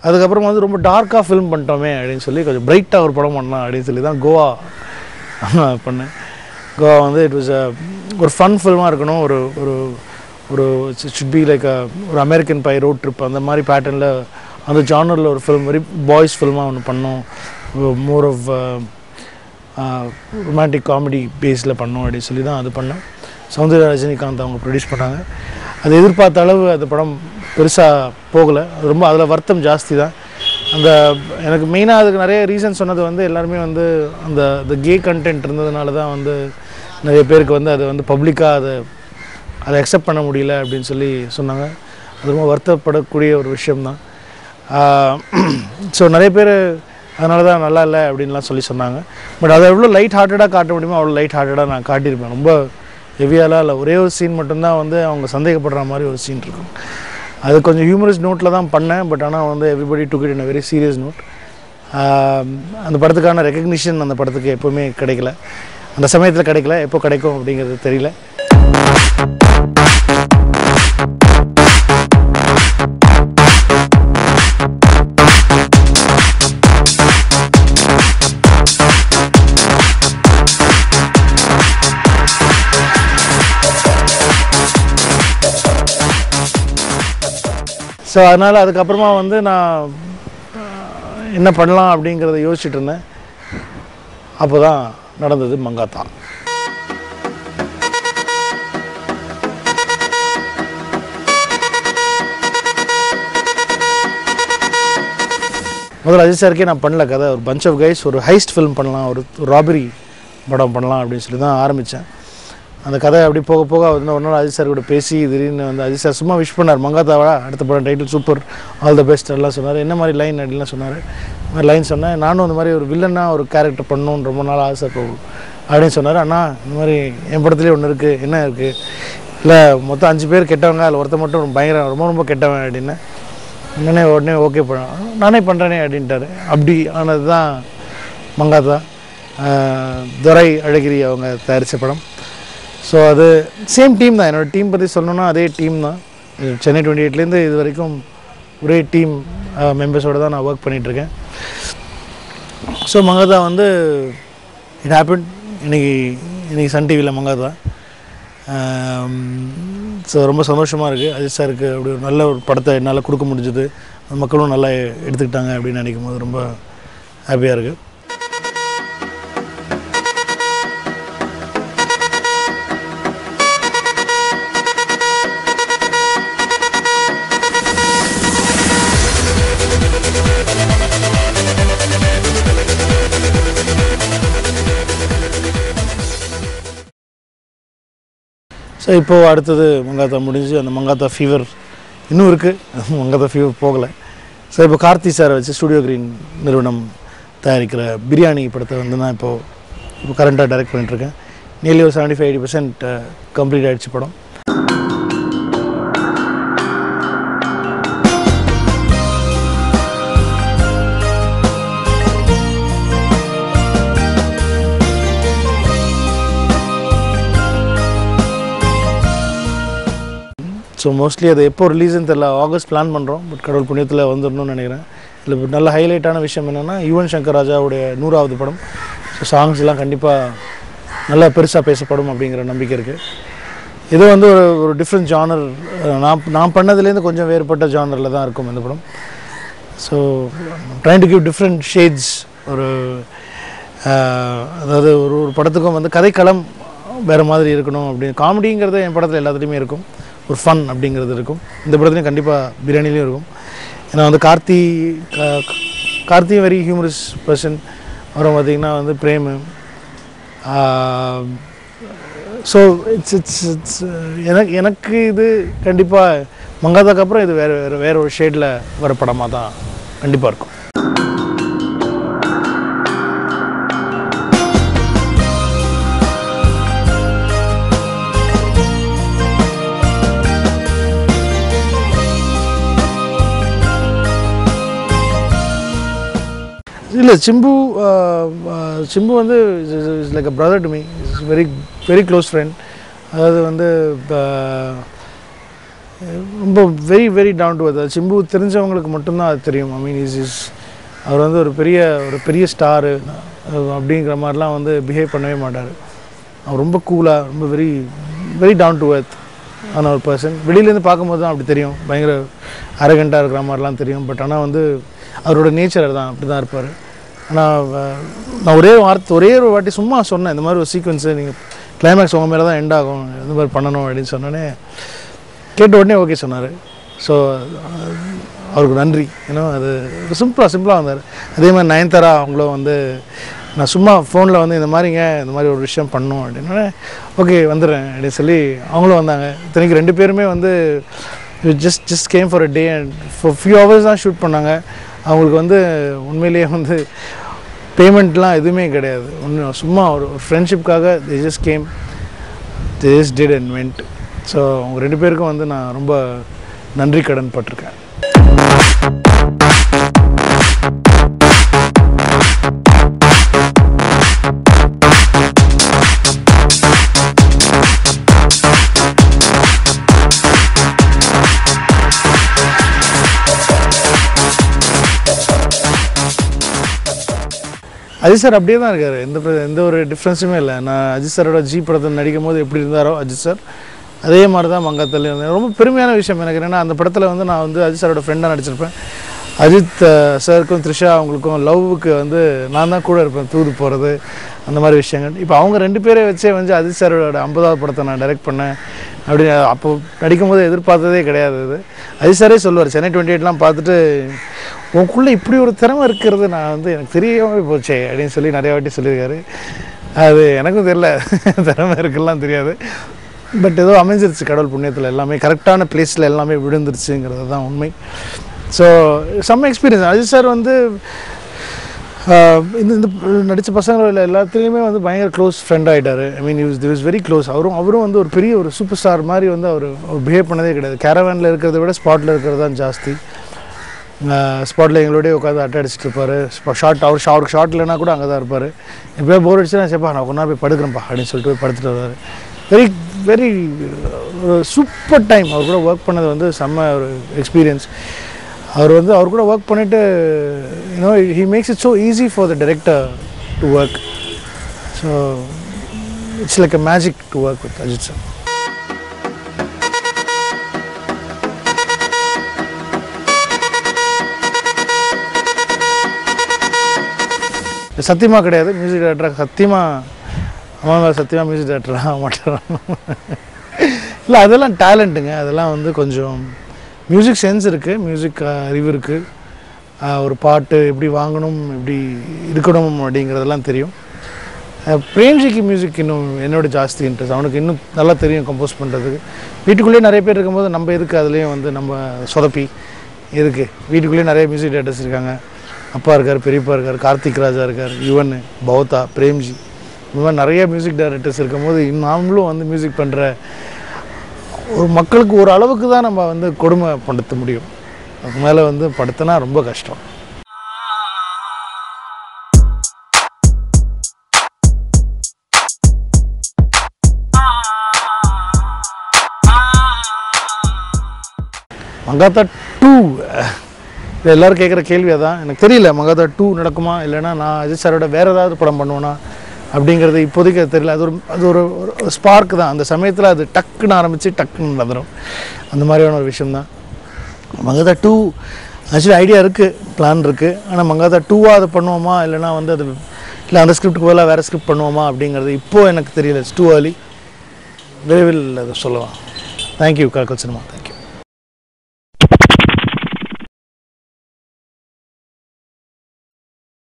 அதுக்கப்புறம் வந்து ரொம்ப டார்க்காக ஃபில்ம் பண்ணிட்டோமே அப்படின்னு சொல்லி கொஞ்சம் பிரைட்டாக ஒரு படம் பண்ணலாம் அப்படின்னு சொல்லி தான் கோவா பண்ணேன் கோவா வந்து இட் வாஸ் ஒரு ஃபன் ஃபில்மாக இருக்கணும் ஒரு ஒரு ஒரு சுட் பி லைக் ஒரு அமெரிக்கன் பை ரோட் ட்ரிப் அந்த மாதிரி பேட்டர்னில் அந்த ஜானரில் ஒரு ஃபில்ம் வெரி பாய்ஸ் ஃபில்மாக ஒன்று பண்ணோம் மோர் ஆஃப் ரொமான்டிக் காமெடி பேஸில் பண்ணோம் அப்படின்னு சொல்லி தான் அது பண்ணேன் சௌந்தர்யா ரஜினிகாந்த் அவங்க ப்ரொடியூஸ் பண்ணாங்க அது எதிர்பார்த்த அளவு அந்த படம் பெருசாக போகலை அது ரொம்ப அதில் வருத்தம் ஜாஸ்தி தான் அந்த எனக்கு மெயினாக அதுக்கு நிறைய ரீசன் சொன்னது வந்து எல்லாருமே வந்து அந்த the கே கண்டென்ட் இருந்ததுனால தான் வந்து நிறைய பேருக்கு வந்து அது வந்து பப்ளிக்காக அதை அதை அக்செப்ட் பண்ண முடியல அப்படின்னு சொல்லி சொன்னாங்க அது ரொம்ப வருத்தப்படக்கூடிய ஒரு விஷயம்தான் ஸோ நிறைய பேர் அதனால தான் நல்லா இல்லை அப்படின்லாம் சொல்லி சொன்னாங்க பட் அதை எவ்வளோ லைட் ஹார்ட்டடாக காட்ட முடியுமோ அவ்வளோ லைட் ஹார்ட்டடாக நான் காட்டியிருப்பேன் ரொம்ப ஹெவியாலாம் இல்லை ஒரே ஒரு சீன் மட்டும்தான் வந்து அவங்க சந்தேகப்படுற மாதிரி ஒரு சீன் இருக்கும் அது கொஞ்சம் ஹியூமரஸ் நோட்டில் தான் பண்ணேன் பட் ஆனால் வந்து everybody took it in very serious note அந்த படத்துக்கான ரெக்கக்னிஷன் அந்த படத்துக்கு எப்போவுமே கிடைக்கல அந்த சமயத்தில் கிடைக்கல எப்போ கிடைக்கும் அப்படிங்கிறது தெரியல ஸோ அதனால் அதுக்கப்புறமா வந்து நான் அஹ், என்ன பண்ணலாம் அப்படிங்கிறத யோசிச்சுட்டு இருந்தேன் அப்போ தான் நடந்தது மங்காத்தா முதல்ல அஜித் சாருக்கே நான் பண்ணல கதை ஒரு பஞ்ச் ஆஃப் கைஸ் ஒரு ஹைஸ்ட் ஃபிலிம் பண்ணலாம் ஒரு ராபரி படம் பண்ணலாம் அப்படின்னு சொல்லி தான் ஆரம்பித்தேன் அந்த கதை அப்படி போக போக வந்து ஒரு நாள் அஜித் சார் கூட பேசி திடீர்னு வந்து அஜித் சார் சும்மா விஷ் பண்ணார் மங்காத்தாவா அடுத்த படம் title super all the best எல்லாம் சொன்னார் என்ன மாதிரி லைன் அப்படின்லாம் சொன்னார் இந்த மாதிரி லைன் சொன்னேன் நானும் அந்த மாதிரி ஒரு வில்லனாக ஒரு கேரக்டர் பண்ணணும்னு ரொம்ப நாள் ஆசை போகும் அப்படின்னு சொன்னார் அண்ணா இந்த மாதிரி என் படத்துலேயே ஒன்று இருக்குது என்ன இருக்குது இல்லை மொத்தம் அஞ்சு பேர் கெட்டவங்க அதில் ஒருத்த மட்டும் பயங்கர ரொம்ப ரொம்ப கெட்டவன் அப்படின்னு உடனே உடனே ஓகே பண்ண நானே பண்ணுறேனே அப்படின்ட்டாரு அப்படி ஆனது தான் மங்காத்தா ஆஹ் துரை அழகிரி அவங்க தயாரித்த படம் ஸோ அது சேம் டீம் தான் என்னோடய டீம் பற்றி சொல்லணும்னா அதே டீம் தான் இது சென்னை டுவெண்ட்டி எயிட்லேருந்து இது வரைக்கும் ஒரே டீம் மெம்பர்ஸோடு தான் நான் ஒர்க் பண்ணிகிட்ருக்கேன் ஸோ மங்காதா வந்து இட் ஹேப்பன் இன்னைக்கு இன்னைக்கு சன் டிவியில் மங்காதா ஸோ ரொம்ப சந்தோஷமாக இருக்குது அஜித் சாருக்கு அப்படி ஒரு நல்ல ஒரு படத்தை என்னால் கொடுக்க முடிஞ்சது மக்களும் நல்லா எடுத்துக்கிட்டாங்க அப்படின்னு நினைக்கும் போது ரொம்ப ஹாப்பியாக இருக்குது ஸோ இப்போது அடுத்தது மங்காத்தா முடிஞ்சு அந்த மங்காத்தா ஃபீவர் இன்னும் இருக்குது மங்காத்தா ஃபீவர் போகலை ஸோ இப்போ கார்த்தி சாரை வச்சு ஸ்டுடியோ கிரீன் நிறுவனம் தயாரிக்கிற பிரியாணி படத்தை வந்து நான் இப்போது இப்போ கரண்ட்டாக டைரக்ட் பண்ணிட்டுருக்கேன் நியர்லி ஒரு seventy five eighty percent complete ஆகிடுச்சு படம் ஸோ மோஸ்ட்லி அது எப்போ ரிலீஸ்னு தெரியல ஆகஸ்ட் பிளான் பண்ணுறோம் பட் கடவுள் புண்ணியத்தில் வந்துடணும்னு நினைக்கிறேன் இதில் நல்ல ஹைலைட்டான விஷயம் என்னென்னா யுவன் சங்கர் ராஜாவுடைய நூறாவது படம் ஸோ சாங்ஸ் எல்லாம் கண்டிப்பாக நல்லா பெருசாக பேசப்படும் அப்படிங்கிற நம்பிக்கை இருக்குது இது வந்து ஒரு ஒரு டிஃப்ரெண்ட் ஜானர் நான் நான் பண்ணதுலேருந்து கொஞ்சம் வேறுபட்ட ஜானரில் தான் இருக்கும் இந்த படம் so trying to give different shades ஒரு ஆஹ், அதாவது ஒரு ஒரு படத்துக்கும் வந்து கதைக்களம் வேறு மாதிரி இருக்கணும் அப்படின்னு காமெடிங்கிறது என் படத்தில் எல்லாத்துலேயுமே இருக்கும் ஒரு ஃபன் அப்படிங்கிறது இருக்கும் இந்த படத்துலையும் கண்டிப்பாக பிரியாணிலையும் இருக்கும் ஏன்னா வந்து கார்த்தி கா- கார்த்தி வெரி ஹியூமரஸ் பர்சன் அப்புறம் பார்த்திங்கன்னா வந்து frame so it's it's it's எனக்கு எனக்கு இது கண்டிப்பாக மங்காதாக்கு அப்புறம் இது வேறு வேறு வேறு ஒரு ஷேடில் வர படமாக தான் கண்டிப்பாக இருக்கும் இல்லை சிம்பு ஆஹ், ஆஹ், சிம்பு வந்து is like a brother to me is very very close friend அதாவது வந்து ரொம்ப வெரி வெரி டவுன் டு அது சிம்பு தெரிஞ்சவங்களுக்கு மட்டும்தான் அது தெரியும் ஐ மீன் இஸ் இஸ் அவர் வந்து ஒரு பெரிய ஒரு பெரிய ஸ்டாரு அப்படிங்கிற மாதிரிலாம் வந்து பிஹேவ் பண்ணவே மாட்டார் அவர் ரொம்ப கூலாக ரொம்ப very very down to earth ஆன ஒரு பர்சன் வெளியிலேருந்து பார்க்கும்போது தான் அப்படி தெரியும் பயங்கர அரகண்ட்டாக இருக்கிற மாதிரிலாம் தெரியும் பட் ஆனால் வந்து அவரோட நேச்சர் தான் அப்படி தான் இருப்பார் ஆனால் நான் ஒரே வார்த்தை ஒரே ஒரு வாட்டி சும்மா சொன்னேன் இந்த மாதிரி ஒரு சீக்வன்ஸு நீங்கள் கிளைமேக்ஸ் உங்கள் மேலே தான் எண்ட் ஆகும் இந்த மாதிரி பண்ணணும் அப்படின்னு சொன்னோன்னே கேட்ட உடனே ஓகே சொன்னார் ஸோ அவருக்கு நன்றி ஏன்னா அது சிம்பிளாக சிம்பிளாக வந்தார் அதே மாதிரி நயன்தாரா அவங்களும் வந்து நான் சும்மா ஃபோனில் வந்து இந்த மாதிரிங்க இந்த மாதிரி ஒரு விஷயம் பண்ணணும் அப்படின்னோடனே ஓகே வந்துடுறேன் அப்படின்னு சொல்லி அவங்களும் வந்தாங்க இத்தனைக்கு ரெண்டு பேருமே வந்து just just came for a day and for few hours தான் ஷூட் பண்ணாங்க அவங்களுக்கு வந்து உண்மையிலேயே வந்து பேமெண்ட்லாம் எதுவுமே கிடையாது ஒன்று சும்மா ஒரு ஃப்ரெண்ட்ஷிப்காக they just came they just did and went so அவங்க ரெண்டு பேருக்கும் வந்து நான் ரொம்ப நன்றி கடன் பட்டிருக்கேன் அஜித் சார் அப்படியே தான் இருக்கார் எந்த பிர- எந்த ஒரு டிஃப்ரென்ஸுமே இல்லை நான் அஜித் சாரோட ஜி படத்தில் நடிக்கும் போது எப்படி இருந்தாரோ அஜித் சார் அதே மாதிரி தான் மங்காத்தல் இருந்தேன் ரொம்ப பெருமையான விஷயம் எனக்கு என்னென்னா அந்த படத்தில் வந்து நான் வந்து அஜித் சாரோட ஃப்ரெண்டாக நடிச்சிருப்பேன் அஜித் அஹ், சாருக்கும் த்ரிஷா அவங்களுக்கும் லவ்வுக்கு வந்து நான் தான் கூட இருப்பேன் தூது போகிறது அந்த மாதிரி விஷயங்கள் இப்போ அவங்க ரெண்டு பேரை வச்சே வந்து அஜித் சாரோட ஐம்பதாவது படத்தை நான் டைரக்ட் பண்ணேன் அப்படி அப்போ நடிக்கும்போது எதிர்பார்த்ததே கிடையாது இது அஜித் சாரே சொல்லுவார் சென்னை டுவெண்ட்டி எயிட்லாம் பார்த்துட்டு உனக்குள்ளே இப்படி ஒரு திறமை இருக்கிறது நான் வந்து எனக்கு தெரியாம போச்சே அப்படின்னு சொல்லி நிறைய வாட்டி சொல்லியிருக்காரு அது எனக்கும் தெரியல திறமை இருக்குலாம் தெரியாது பட் ஏதோ அமைஞ்சிருச்சு கடவுள் புண்ணியத்தில் எல்லாமே கரெக்டான பிளேஸில் எல்லாமே விழுந்துருச்சுங்கிறது தான் உண்மை ஸோ செம்ம எக்ஸ்பீரியன்ஸ் அஜித் சார் வந்து ஆஹ், இந்த இந்த நடித்த பசங்கள எல்லாத்துலேயுமே வந்து பயங்கர க்ளோஸ் ஃப்ரெண்ட் ஆகிட்டார் I mean use the was very close அவரும் அவரும் வந்து ஒரு பெரிய ஒரு சூப்பர் ஸ்டார் மாதிரி வந்து அவர் பிஹேவ் பண்ணதே கிடையாது கேரவேனில் இருக்கிறத விட ஸ்பாட்டில் இருக்கிறது தான் ஜாஸ்தி ஸ்பாட்டில் எங்களோடய உட்காந்து அட்டை அடிச்சிட்டு இருப்பார் ஷார்ட் அவர் ஷா- அவருக்கு ஷார்ட் இல்லைனா கூட அங்கே தான் இருப்பார் எப்போயோ போர் அடிச்சுன்னா சரிப்பா நான் கொஞ்ச நேரம் போய் படுக்கிறேன்ப்பா அப்படின்னு சொல்லிட்டு போய் படுத்துட்டு வருவார் வெரி வெரி ஒரு சூப்பர் டைம் அவர் கூட ஒர்க் பண்ணது வந்து செம்ம ஒரு எக்ஸ்பீரியன்ஸ் அவர் வந்து அவர் கூட ஒர்க் பண்ணிவிட்டு you know he makes it so easy for the director to work so it's like a magic to work with Ajith sir சத்தியமாக கிடையாது மியூசிக் டேரக்டராக சத்தியமாக ஆமாங்க சத்தியமாக மியூசிக் டேரக்டராக ஆக மாட்டேறான் இல்லை அதெல்லாம் டேலண்ட்டுங்க அதெல்லாம் வந்து கொஞ்சம் மியூசிக் சென்ஸ் இருக்குது மியூசிக் அறிவு இருக்குது ஒரு பாட்டு எப்படி வாங்கணும் எப்படி இருக்கணும் அப்படிங்கிறதெல்லாம் தெரியும் அஹ் பிரேம்ஜிக்கு மியூசிக் இன்னும் என்னோட ஜாஸ்தி இன்ட்ரெஸ்ட் அவனுக்கு இன்னும் நல்லா தெரியும் கம்போஸ் பண்ணுறதுக்கு வீட்டுக்குள்ளேயே நிறைய பேர் இருக்கும்போது நம்ம எதுக்கு அதுலேயும் வந்து நம்ம சொதப்பி எதுக்கு வீட்டுக்குள்ளேயே நிறைய மியூசிக் டேரக்டர்ஸ் இருக்காங்க அப்பா இருக்கார் பெரியப்பா இருக்கார் கார்த்திக் ராஜா இருக்கார் யுவன் பௌத்தா பிரேம்ஜி இந்த மாதிரி நிறைய மியூசிக் டைரக்டர்ஸ் இருக்கும்போது இன்னும் நாமளும் வந்து மியூசிக் பண்ணுற ஒரு மக்களுக்கு ஒரு அளவுக்கு தான் நம்ம வந்து கொடுமைப்படுத்த முடியும் அதுக்கு மேலே வந்து படுத்தினா ரொம்ப கஷ்டம் மங்காத்தா டூ இது எல்லோரும் கேட்குற கேள்வி அதான் எனக்கு தெரியல மங்காத்தா டூ நடக்குமா இல்லைன்னா நான் அஜித் சாரோட வேறு ஏதாவது படம் பண்ணுவேனா அப்படிங்கிறது இப்போதைக்கு அது தெரியல அது ஒரு அது ஒரு ஒரு ஸ்பார்க் தான் அந்த சமயத்தில் அது டக்குன்னு ஆரம்பித்து டக்குன்னு நடந்துடும் அந்த மாதிரியான ஒரு விஷயம்தான் மங்காத்தா டூ ஆக்சுவலி ஐடியா இருக்குது பிளான் இருக்குது ஆனால் மங்காத்தா டூவாக அதை பண்ணுவோமா இல்லைன்னா வந்து அது இல்லை அந்த ஸ்கிரிப்டுக்கு பதிலாக வேறு ஸ்கிரிப்ட் பண்ணுவோமா அப்படிங்கிறது இப்போது எனக்கு தெரியல இட்ஸ் டூ early விரைவில் அதை சொல்லலாம் தேங்க்யூ கலக்கல் சினிமா தேங்க்யூ